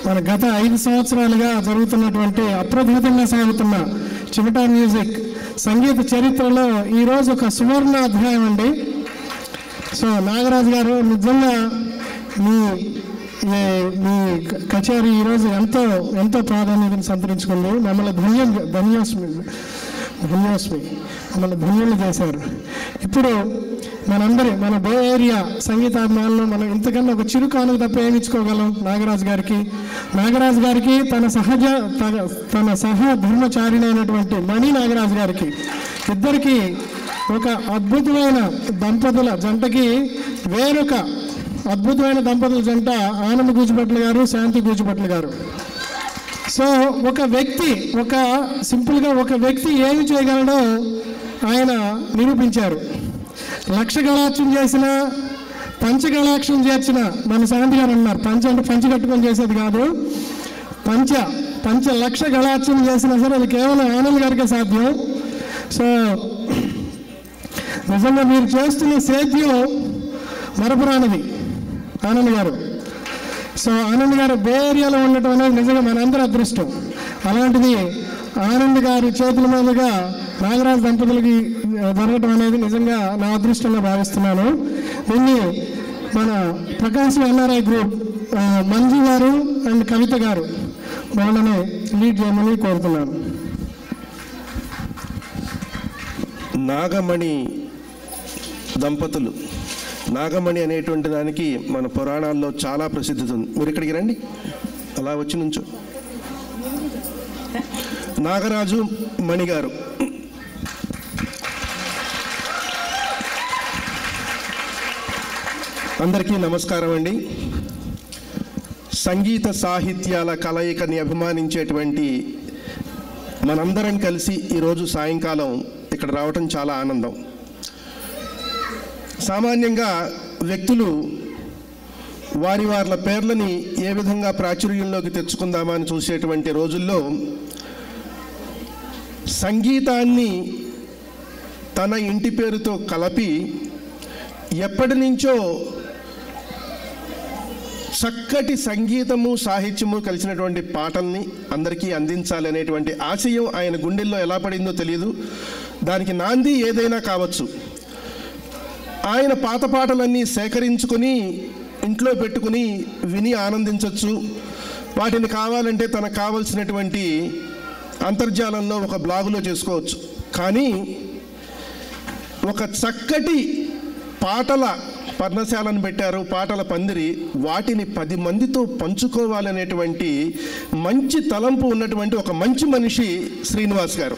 మన గత ఐదు సంవత్సరాలుగా జరుగుతున్నటువంటి అప్రభూతంగా సాగుతున్న చిమటా మ్యూజిక్ సంగీత చరిత్రలో ఈరోజు ఒక సువర్ణ అధ్యాయం అండి సో నాగరాజు గారు నిజంగా మీ ఏ- మీ క- కచేరీ ఈరోజు ఎంతో ఎంతో ప్రాధాన్యతను సంతరించుకుంది మమ్మల్ని ధన్యం ధన్యోస్మి ధన్యోస్మి మమ్మల్ని ధన్యులు చేశారు ఇప్పుడు మనందరి మన బే ఏరియా సంగీతాభిమానులు మనం ఇంతకన్నా ఒక చిరు కానుక తప్ప ఏమి ఇచ్చుకోగలం నాగరాజు గారికి నాగరాజు గారికి తన సహజ తన- తన సహ ధర్మచారిణి అయినటువంటి మణి నాగరాజు గారికి ఇద్దరికి ఒక అద్భుతమైన దంపతుల జంటకి వేరొక అద్భుతమైన దంపతుల జంట ఆనంద్ గూచిపట్ల గారు శాంతి గూచిపట్ల గారు సో ఒక వ్యక్తి ఒక సింపుల్గా ఒక వ్యక్తి ఏమి చేయగలడో ఆయన నిరూపించారు లక్ష గళాక్షం చేసిన పంచగళాక్షం చేర్చిన మన శాంతి గారు అన్నారు పంచ అంటే పంచ కట్టుకొని చేసేది కాదు పంచ పంచ లక్ష గళాక్షం చేసినా సరే అది కేవలం ఆనంద్ గారికే సాధ్యం సో నిజంగా మీరు చేస్తున్న సేద్యం మరపురానిది ఆనంద్ గారు సో ఆనంద్ గారు బే ఏరియాలో ఉండటం అనేది నిజంగా మనందరి అదృష్టం అలాంటిది ఆనంద్ గారి చేతుల మీదుగా నాగరాజు దంపతులకి ఆ, జరగటం అనేది నిజంగా నా అదృష్టంగా భావిస్తున్నాను దీన్ని మన ప్రకాశం ఎన్ఆర్ఐ గ్రూప్ ఆ, మంజు గారు అండ్ కవిత గారు వాళ్ళని లీడ్ చేయమని కోరుతున్నాను నాగమణి దంపతులు నాగమణి అనేటువంటి దానికి మన పురాణాల్లో చాలా ప్రసిద్ధి ఉంది మీరు ఇక్కడికి రండి అలా వచ్చి నుంచో నాగరాజు మణిగారు అందరికీ నమస్కారం అండి సంగీత సాహిత్యాల కలయికని అభిమానించేటువంటి మనందరం కలిసి ఈరోజు సాయంకాలం ఇక్కడ రావటం చాలా ఆనందం సామాన్యంగా వ్యక్తులు వారి వారి పేర్లని ఏ విధంగా ప్రాచుర్యంలోకి తెచ్చుకుందామా అని చూసేటువంటి రోజుల్లో సంగీతాన్ని తన ఇంటి పేరుతో కలిపి ఎప్పటి నుంచో చక్కటి సంగీతము సాహిత్యము కలిసినటువంటి పాటల్ని అందరికీ అందించాలి అనేటువంటి ఆశయం ఆయన గుండెల్లో ఎలా పడిందో తెలియదు దానికి నాంది ఏదైనా కావచ్చు ఆయన పాత పాటలన్నీ సేకరించుకొని ఇంట్లో పెట్టుకుని విని ఆనందించవచ్చు వాటిని కావాలంటే తనకు కావలసినటువంటి అంతర్జాలంలో ఒక బ్లాగులో చేసుకోవచ్చు కానీ ఒక చక్కటి పాటల పర్ణశాలను పెట్టారు పాటల పందిరి వాటిని పది మందితో పంచుకోవాలనేటువంటి మంచి తలంపు ఉన్నటువంటి ఒక మంచి మనిషి శ్రీనివాస్ గారు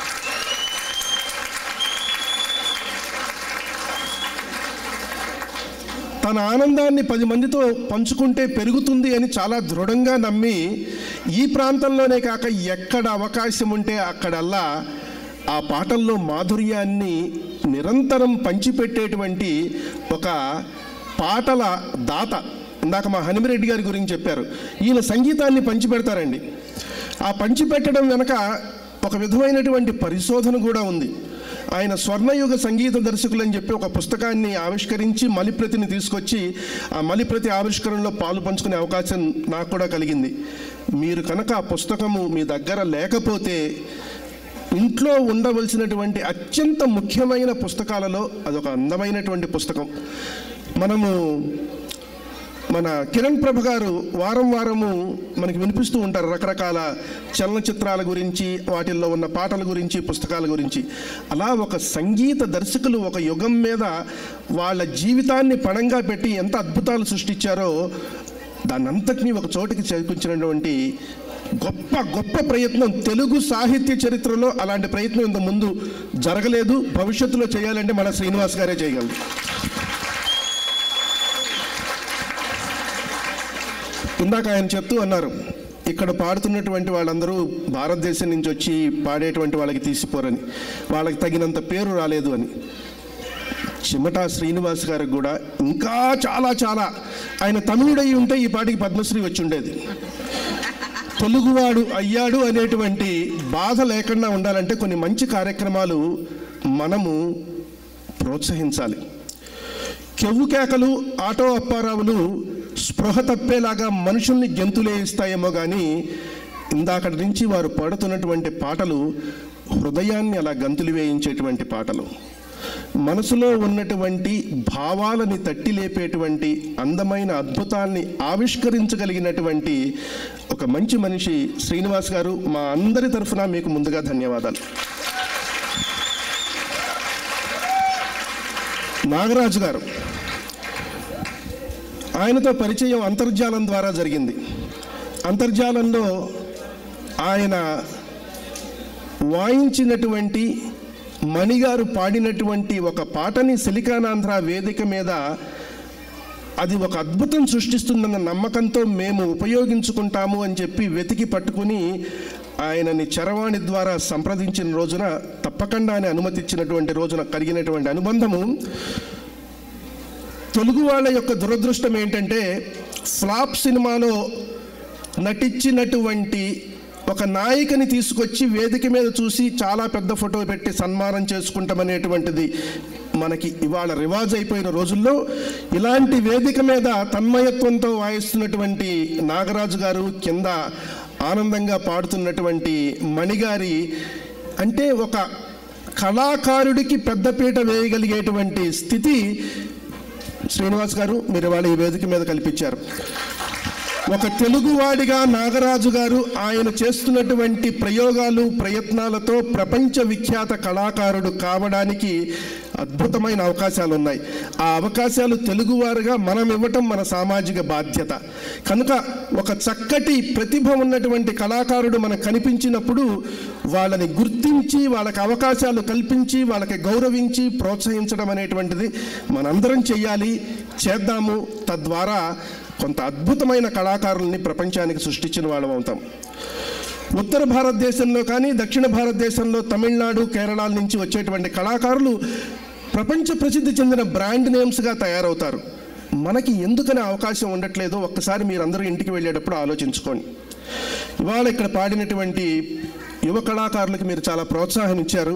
తన ఆనందాన్ని పది మందితో పంచుకుంటే పెరుగుతుంది అని చాలా దృఢంగా నమ్మి ఈ ప్రాంతంలోనే కాక ఎక్కడ అవకాశం ఉంటే అక్కడల్లా ఆ పాటల్లో మాధుర్యాన్ని నిరంతరం పంచిపెట్టేటువంటి ఒక పాటల దాత ఇందాక మా హనుమిరెడ్డి గారి గురించి చెప్పారు ఈయన సంగీతాన్ని పంచిపెడతారండి ఆ పంచిపెట్టడం వెనక ఒక విధమైనటువంటి పరిశోధన కూడా ఉంది ఆయన స్వర్ణయుగ సంగీత దర్శకులు అని చెప్పి ఒక పుస్తకాన్ని ఆవిష్కరించి మలిప్రతిని తీసుకొచ్చి ఆ మలిప్రతి ఆవిష్కరణలో పాలు పంచుకునే అవకాశం నాకు కూడా కలిగింది మీరు కనుక ఆ పుస్తకము మీ దగ్గర లేకపోతే ఇంట్లో ఉండవలసినటువంటి అత్యంత ముఖ్యమైన పుస్తకాలలో అదొక అందమైనటువంటి పుస్తకం మనము మన కిరణ్ ప్రభ గారు వారం వారము మనకి వినిపిస్తూ ఉంటారు రకరకాల చలనచిత్రాల గురించి వాటిల్లో ఉన్న పాటల గురించి పుస్తకాల గురించి అలా ఒక సంగీత దర్శకులు ఒక యుగం మీద వాళ్ళ జీవితాన్ని పణంగా పెట్టి ఎంత అద్భుతాలు సృష్టించారో దాన్నంతటినీ ఒక చోటికి చేకూర్చినటువంటి గొప్ప గొప్ప ప్రయత్నం తెలుగు సాహిత్య చరిత్రలో అలాంటి ప్రయత్నం ఇంత ముందు జరగలేదు భవిష్యత్తులో చేయాలంటే మన శ్రీనివాస్ గారే చేయగలరు ఇందాక ఆయన చెప్తూ అన్నారు ఇక్కడ పాడుతున్నటువంటి వాళ్ళందరూ భారతదేశం నుంచి వచ్చి పాడేటువంటి వాళ్ళకి తీసిపోరని వాళ్ళకి తగినంత పేరు రాలేదు అని చిమటా శ్రీనివాస్ గారికి కూడా ఇంకా చాలా చాలా ఆయన తమిళుడై ఉంటే ఈ పాటికి పద్మశ్రీ వచ్చి ఉండేది తెలుగువాడు అయ్యాడు అనేటువంటి బాధ లేకుండా ఉండాలంటే కొన్ని మంచి కార్యక్రమాలు మనము ప్రోత్సహించాలి కెవ్వు కేకలు ఆటో అప్పారావులు స్పృహ తప్పేలాగా మనుషుల్ని గెంతులేయిస్తాయేమో కానీ ఇందాకటి నుంచి వారు పాడుతున్నటువంటి పాటలు హృదయాన్ని అలా గంతులు వేయించేటువంటి పాటలు మనసులో ఉన్నటువంటి భావాలని తట్టి లేపేటువంటి అందమైన అద్భుతాల్ని ఆవిష్కరించగలిగినటువంటి ఒక మంచి మనిషి శ్రీనివాస్ గారు మా అందరి తరఫున మీకు ముందుగా ధన్యవాదాలు నాగరాజు గారు ఆయనతో పరిచయం అంతర్జాలం ద్వారా జరిగింది అంతర్జాలంలో ఆయన వాయించినటువంటి మణిగారు పాడినటువంటి ఒక పాటని సిలికానాంధ్ర వేదిక మీద అది ఒక అద్భుతం సృష్టిస్తుందన్న నమ్మకంతో మేము ఉపయోగించుకుంటాము అని చెప్పి వెతికి పట్టుకుని ఆయనని చరవాణి ద్వారా సంప్రదించిన రోజున తప్పకుండా అని అనుమతించినటువంటి రోజున కలిగినటువంటి అనుబంధము తెలుగు వాళ్ళ యొక్క దురదృష్టం ఏంటంటే ఫ్లాప్ సినిమాలో నటించినటువంటి ఒక నాయికని తీసుకొచ్చి వేదిక మీద చూసి చాలా పెద్ద ఫోటో పెట్టి సన్మానం చేసుకుంటామనేటువంటిది మనకి ఇవాళ రివాజ్ అయిపోయిన రోజుల్లో ఇలాంటి వేదిక మీద తన్మయత్వంతో వాయిస్తున్నటువంటి నాగరాజు గారు కింద ఆనందంగా పాడుతున్నటువంటి మణిగారి అంటే ఒక కళాకారుడికి పెద్దపీట వేయగలిగేటువంటి స్థితి శ్రీనివాస్ గారు మీరు ఇవాళ ఈ వేదిక మీద కల్పించారు ఒక తెలుగువాడిగా నాగరాజు గారు ఆయన చేస్తున్నటువంటి ప్రయోగాలు ప్రయత్నాలతో ప్రపంచ విఖ్యాత కళాకారుడు కావడానికి అద్భుతమైన అవకాశాలు ఉన్నాయి ఆ అవకాశాలు తెలుగువారుగా మనం ఇవ్వటం మన సామాజిక బాధ్యత కనుక ఒక చక్కటి ప్రతిభ ఉన్నటువంటి కళాకారుడు మనకు కనిపించినప్పుడు వాళ్ళని గుర్తించి వాళ్ళకి అవకాశాలు కల్పించి వాళ్ళకి గౌరవించి ప్రోత్సహించడం అనేటువంటిది మనందరం చెయ్యాలి చేద్దాము తద్వారా కొంత అద్భుతమైన కళాకారుల్ని ప్రపంచానికి సృష్టించిన వాళ్ళం అవుతాం ఉత్తర భారతదేశంలో కానీ దక్షిణ భారతదేశంలో తమిళనాడు కేరళ నుంచి వచ్చేటువంటి కళాకారులు ప్రపంచ ప్రసిద్ధి చెందిన బ్రాండ్ నేమ్స్గా తయారవుతారు మనకి ఎందుకనే అవకాశం ఉండట్లేదో ఒక్కసారి మీరందరూ ఇంటికి వెళ్ళేటప్పుడు ఆలోచించుకోండి ఇవాళ ఇక్కడ పాడినటువంటి యువ కళాకారులకు మీరు చాలా ప్రోత్సాహం ఇచ్చారు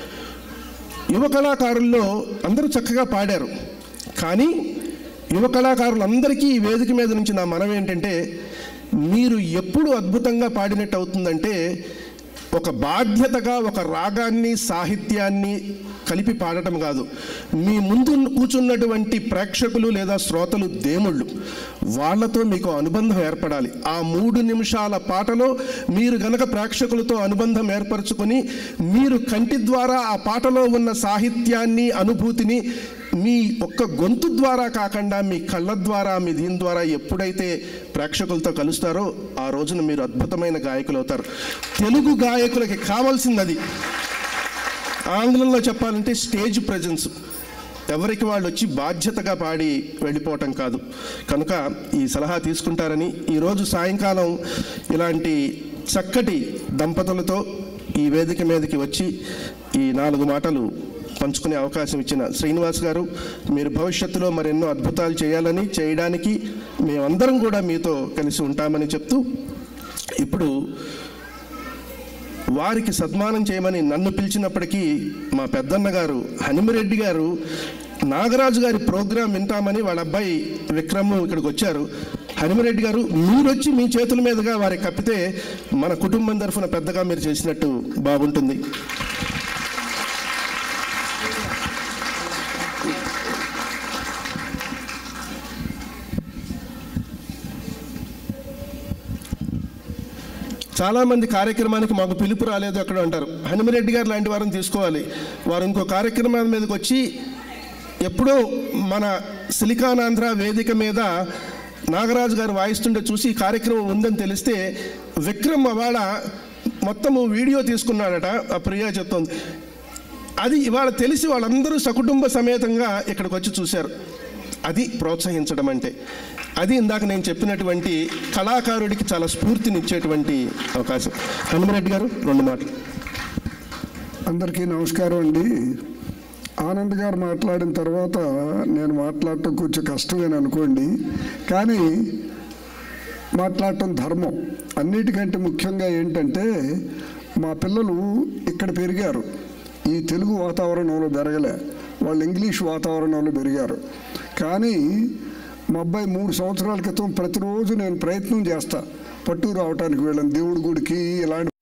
యువ కళాకారుల్లో అందరూ చక్కగా పాడారు కానీ యువ కళాకారులందరికీ ఈ వేదిక మీద నుంచి నా మనం ఏంటంటే మీరు ఎప్పుడు అద్భుతంగా పాడినట్టు అవుతుందంటే ఒక బాధ్యతగా ఒక రాగాన్ని సాహిత్యాన్ని కలిపి పాడటం కాదు మీ ముందు కూర్చున్నటువంటి ప్రేక్షకులు లేదా శ్రోతలు దేముళ్ళు వాళ్ళతో మీకు అనుబంధం ఏర్పడాలి ఆ మూడు నిమిషాల పాటలో మీరు గనక ప్రేక్షకులతో అనుబంధం ఏర్పరచుకొని మీరు కంటి ద్వారా ఆ పాటలో ఉన్న సాహిత్యాన్ని అనుభూతిని మీ ఒక్క గొంతు ద్వారా కాకుండా మీ కళ్ళ ద్వారా మీ దీని ద్వారా ఎప్పుడైతే ప్రేక్షకులతో కలుస్తారో ఆ రోజున మీరు అద్భుతమైన గాయకులు అవుతారు తెలుగు గాయకులకి కావాల్సింది అది ఆంగ్లంలో చెప్పాలంటే స్టేజ్ ప్రజెన్స్ ఎవరికి వాళ్ళు వచ్చి బాధ్యతగా పాడి వెళ్ళిపోవటం కాదు కనుక ఈ సలహా తీసుకుంటారని ఈరోజు సాయంకాలం ఇలాంటి చక్కటి దంపతులతో ఈ వేదిక మీదకి వచ్చి ఈ నాలుగు మాటలు పంచుకునే అవకాశం ఇచ్చిన శ్రీనివాస్ గారు మీరు భవిష్యత్తులో మరెన్నో అద్భుతాలు చేయాలని చేయడానికి మేమందరం కూడా మీతో కలిసి ఉంటామని చెప్తూ ఇప్పుడు వారికి సన్మానం చేయమని నన్ను పిలిచినప్పటికీ మా పెద్దన్న గారు హనిమిరెడ్డి గారు నాగరాజు గారి ప్రోగ్రాం వింటామని వాళ్ళ అబ్బాయి విక్రమ్ ఇక్కడికి వచ్చారు హనిమిరెడ్డి గారు మీరు వచ్చి మీ చేతుల మీదుగా వారికి కప్పితే మన కుటుంబం తరఫున పెద్దగా మీరు చేసినట్టు బాగుంటుంది చాలామంది కార్యక్రమానికి మాకు పిలుపు రాలేదు అక్కడ అంటారు హనుమరెడ్డి గారు లాంటి వారిని తీసుకోవాలి వారు ఇంకో కార్యక్రమం మీదకి వచ్చి ఎప్పుడో మన సిలికానాంధ్ర వేదిక మీద నాగరాజు గారు వాయిస్తుంటే చూసి ఈ కార్యక్రమం ఉందని తెలిస్తే విక్రమ్ అవాళ మొత్తము వీడియో తీసుకున్నాడట ఆ ప్రియా చెప్తోంది అది ఇవాళ తెలిసి వాళ్ళందరూ సకుటుంబ సమేతంగా ఇక్కడికి వచ్చి చూశారు అది ప్రోత్సహించడం అంటే అది ఇందాక నేను చెప్పినటువంటి కళాకారుడికి చాలా స్ఫూర్తినిచ్చేటువంటి అవకాశం హనుమరెడ్డి గారు రెండు మాటలు అందరికీ నమస్కారం అండి ఆనంద్ గారు మాట్లాడిన తర్వాత నేను మాట్లాడటం కొంచెం కష్టమేని అనుకోండి కానీ మాట్లాడటం ధర్మం అన్నిటికంటే ముఖ్యంగా ఏంటంటే మా పిల్లలు ఇక్కడ పెరిగారు ఈ తెలుగు వాతావరణంలో పెరగలే వాళ్ళు ఇంగ్లీష్ వాతావరణంలో పెరిగారు కానీ మా అబ్బాయి మూడు సంవత్సరాల క్రితం ప్రతిరోజు నేను ప్రయత్నం చేస్తా పట్టు రావటానికి వెళ్ళాను దేవుడి గుడికి ఇలాంటి